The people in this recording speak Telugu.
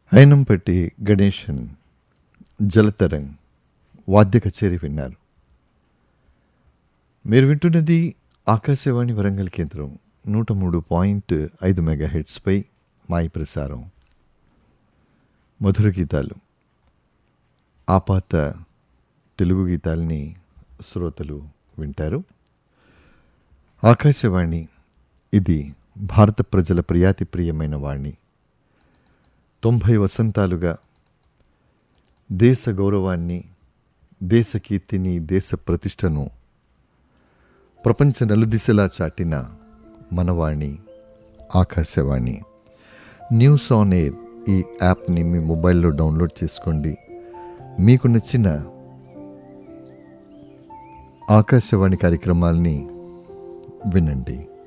అయినంపట్టి గణేశన్ జలతరంగ్ వాద్య కచేరీ విన్నారు మీరు వింటున్నది ఆకాశవాణి వరంగల్ కేంద్రం నూట మూడు పాయింట్ ఐదు మెగా హెడ్స్పై మాయి ప్రసారం మధుర గీతాలు ఆపాత తెలుగు గీతాల్ని శ్రోతలు వింటారు ఆకాశవాణి ఇది భారత ప్రజల ప్రియాతి ప్రియమైన వాణి తొంభై వసంతాలుగా దేశ గౌరవాన్ని దేశ కీర్తిని దేశ ప్రతిష్టను ప్రపంచ నలుదిశలా చాటిన మనవాణి ఆకాశవాణి న్యూస్ ఆన్ ఎయిర్ ఈ యాప్ని మీ మొబైల్లో డౌన్లోడ్ చేసుకోండి మీకు నచ్చిన ఆకాశవాణి కార్యక్రమాల్ని వినండి